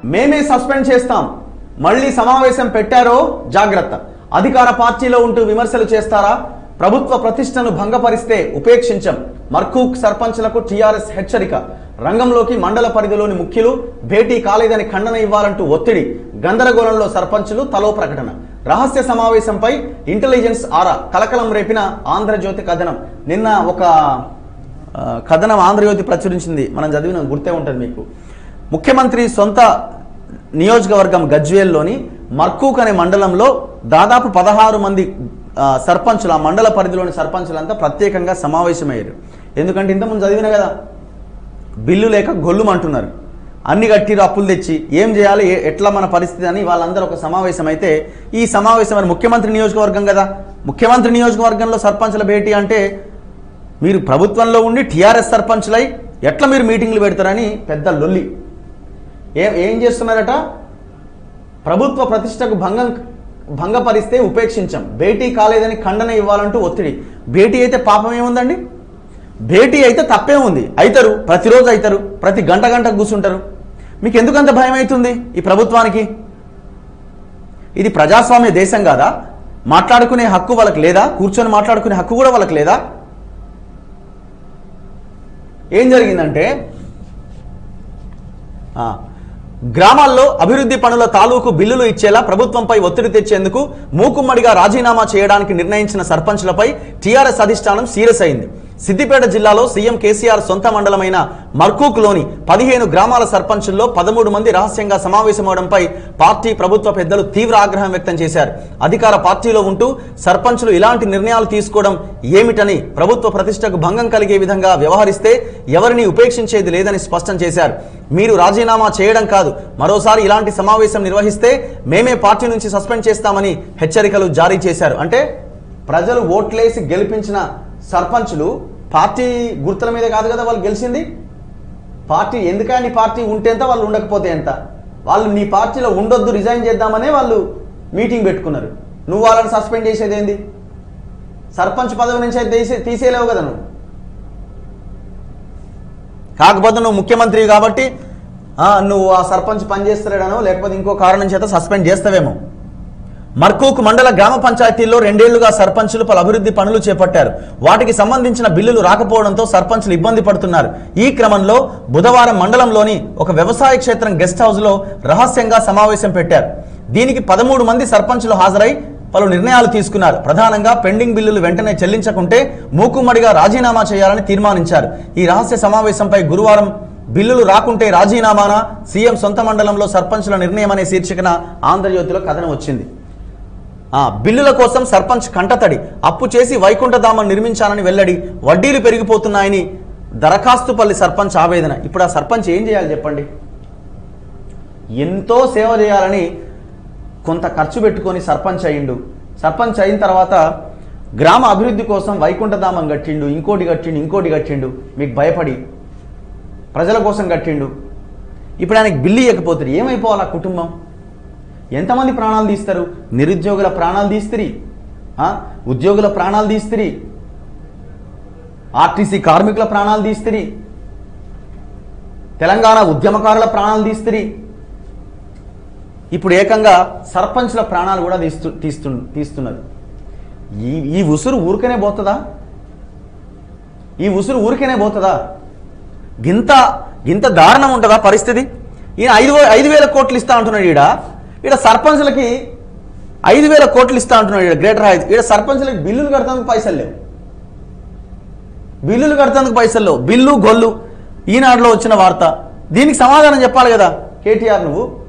మేమే సస్పెండ్ చేస్తాం మళ్ళీ సమావేశం పెట్టారో జాగ్రత్త అధికార పార్టీలో ఉంటూ విమర్శలు చేస్తారా ప్రభుత్వ ప్రతిష్టను భంగపరిస్తే ఉపేక్షించం మర్కూక్ సర్పంచ్లకు టీఆర్ఎస్ హెచ్చరిక రంగంలోకి మండల పరిధిలోని ముఖ్యులు భేటీ కాలేదని ఖండన ఇవ్వాలంటూ ఒత్తిడి గందరగోళంలో సర్పంచులు తలో ప్రకటన రహస్య సమావేశంపై ఇంటెలిజెన్స్ ఆరా కలకలం రేపిన ఆంధ్రజ్యోతి కథనం నిన్న ఒక ఆ, కథనం ఆంధ్రజ్యోతి ప్రచురించింది మనం చదివిన గుర్తే ఉంటుంది మీకు ముఖ్యమంత్రి సొంత నియోజకవర్గం గజ్వేల్లోని మర్కూక్ అనే మండలంలో దాదాపు పదహారు మంది ఆ, సర్పంచులు ఆ మండల పరిధిలోని సర్పంచులంతా ప్రత్యేకంగా సమావేశమయ్యారు ఎందుకంటే ఇంతకుముందు చదివిన కదా బిల్లు లేక గొల్లుమంటున్నారు అన్ని కట్టిరు అప్పులు తెచ్చి ఏం చేయాలి ఏ- ఎట్లా మన పరిస్థితి అని వాళ్ళందరూ ఒక సమావేశం అయితే ఈ సమావేశం మరి ముఖ్యమంత్రి నియోజకవర్గం కదా ముఖ్యమంత్రి నియోజకవర్గంలో సర్పంచుల భేటీ అంటే మీరు ప్రభుత్వంలో ఉండి టీఆర్ఎస్ సర్పంచులై ఎట్లా మీరు మీటింగ్లు పెడతారని పెద్ద లొల్లి ఏ ఏం చేస్తున్నారట ప్రభుత్వ ప్రతిష్టకు భంగం భంగపరిస్తే ఉపేక్షించాం భేటీ కాలేదని ఖండన ఇవ్వాలంటూ ఒత్తిడి భేటీ అయితే పాపం ఏముందండి భేటీ అయితే తప్పే ఉంది అవుతారు ప్రతిరోజు అవుతారు ప్రతి గంట గంట కూర్చుంటారు మీకు ఎందుకంత భయం అవుతుంది ఈ ప్రభుత్వానికి ఇది ప్రజాస్వామ్య దేశం కాదా మాట్లాడుకునే హక్కు వాళ్ళకి లేదా కూర్చొని మాట్లాడుకునే హక్కు కూడా వాళ్ళకి లేదా ఏం జరిగిందంటే ఆ, గ్రామాల్లో అభివృద్ధి పనుల తాలూకు బిల్లులు ఇచ్చేలా ప్రభుత్వంపై ఒత్తిడి తెచ్చేందుకు మూకుమ్మడిగా రాజీనామా చేయడానికి నిర్ణయించిన సర్పంచ్లపై టీఆర్ఎస్ అధిష్టానం సీరియస్ అయింది సిద్దిపేట జిల్లాలో సీఎం కేసీఆర్ సొంత మండలమైన మర్కూక్లోని పదిహేను గ్రామాల సర్పంచుల్లో పదమూడు మంది రహస్యంగా సమావేశమవడంపై పార్టీ ప్రభుత్వ పెద్దలు తీవ్ర ఆగ్రహం వ్యక్తం చేశారు అధికార పార్టీలో ఉంటూ సర్పంచులు ఇలాంటి నిర్ణయాలు తీసుకోవడం ఏమిటని ప్రభుత్వ ప్రతిష్టకు భంగం కలిగే విధంగా వ్యవహరిస్తే ఎవరిని ఉపేక్షించేది లేదని స్పష్టం చేశారు మీరు రాజీనామా చేయడం కాదు మరోసారి ఇలాంటి సమావేశం నిర్వహిస్తే మేమే పార్టీ నుంచి సస్పెండ్ చేస్తామని హెచ్చరికలు జారీ చేశారు అంటే ప్రజలు ఓట్లేసి గెలిపించిన సర్పంచులు పార్టీ గుర్తుల మీద కాదు కదా వాళ్ళు గెలిచింది పార్టీ ఎందుకని నీ పార్టీ ఉంటే ఎంత వాళ్ళు ఉండకపోతే ఎంత వాళ్ళు నీ పార్టీలో ఉండొద్దు రిజైన్ చేద్దామనే వాళ్ళు మీటింగ్ పెట్టుకున్నారు నువ్వు వాళ్ళని సస్పెండ్ చేసేది ఏంది సర్పంచ్ పదవి నుంచి అయితే తీసే తీసేయలేవు కదా నువ్వు కాకపోతే నువ్వు ముఖ్యమంత్రి కాబట్టి ఆ, నువ్వు ఆ సర్పంచ్ పని చేస్తున్నాడనో లేకపోతే ఇంకో కారణం చేత సస్పెండ్ చేస్తావేమో మర్కూక్ మండల గ్రామ పంచాయతీల్లో రెండేళ్లుగా సర్పంచులు పలు అభివృద్ధి పనులు చేపట్టారు వాటికి సంబంధించిన బిల్లులు రాకపోవడంతో సర్పంచులు ఇబ్బంది పడుతున్నారు ఈ క్రమంలో బుధవారం మండలంలోని ఒక వ్యవసాయ క్షేత్రం గెస్ట్ హౌస్లో రహస్యంగా సమావేశం పెట్టారు దీనికి పదమూడు మంది సర్పంచులు హాజరై పలు నిర్ణయాలు తీసుకున్నారు ప్రధానంగా పెండింగ్ బిల్లులు వెంటనే చెల్లించకుంటే మూకుమ్మడిగా రాజీనామా చేయాలని తీర్మానించారు ఈ రహస్య సమావేశంపై గురువారం బిల్లులు రాకుంటే రాజీనామానా సీఎం సొంత మండలంలో సర్పంచుల నిర్ణయం అనే శీర్షికన ఆంధ్రజ్యోతిలో కథనం వచ్చింది ఆ, బిల్లుల కోసం సర్పంచ్ కంటతడి అప్పు చేసి వైకుంఠధామం నిర్మించాలని వెల్లడి వడ్డీలు పెరిగిపోతున్నాయని దరఖాస్తుపల్లి సర్పంచ్ ఆవేదన ఇప్పుడు ఆ సర్పంచ్ ఏం చేయాలి చెప్పండి ఎంతో సేవ చేయాలని కొంత ఖర్చు పెట్టుకొని సర్పంచ్ అయ్యిండు సర్పంచ్ అయిన తర్వాత గ్రామ అభివృద్ధి కోసం వైకుంఠధామం కట్టిండు ఇంకోటి కట్టిండు ఇంకోటి కట్టిండు మీకు భయపడి ప్రజల కోసం కట్టిండు ఇప్పుడు ఆయనకి బిల్లు ఇవ్వకపోతుంది ఏమైపోవాలి ఆ కుటుంబం ఎంతమంది ప్రాణాలు తీస్తారు నిరుద్యోగుల ప్రాణాలు తీస్తిరి ఆ? ఉద్యోగుల ప్రాణాలు తీస్తిరి ఆర్టీసీ కార్మికుల ప్రాణాలు తీస్తిరి తెలంగాణ ఉద్యమకారుల ప్రాణాలు తీస్తిరి ఇప్పుడు ఏకంగా సర్పంచ్ల ప్రాణాలు కూడా తీస్తు తీస్తు తీస్తున్నారు ఈ ఈ ఉసురు ఊరికనే పోతుందా ఈ ఉసురు ఊరికనే పోతుందా గింత గింత దారుణం ఉంటుందా పరిస్థితి ఈయన ఐదు వే- ఐదు వేల కోట్లు ఇస్తా అంటున్నాడు ఈడ ఈడ సర్పంచ్లకి ఐదు వేల కోట్లు ఇస్తా అంటున్నాడు ఈడ గ్రేటర్ హైద్ ఈడ సర్పంచ్లకి బిల్లులు కడతానికి పైసలు లేవు బిల్లులు కడతానికి పైసలు లేవు బిల్లు గొల్లు ఈనాడులో వచ్చిన వార్త దీనికి సమాధానం చెప్పాలి కదా కేటీఆర్ నువ్వు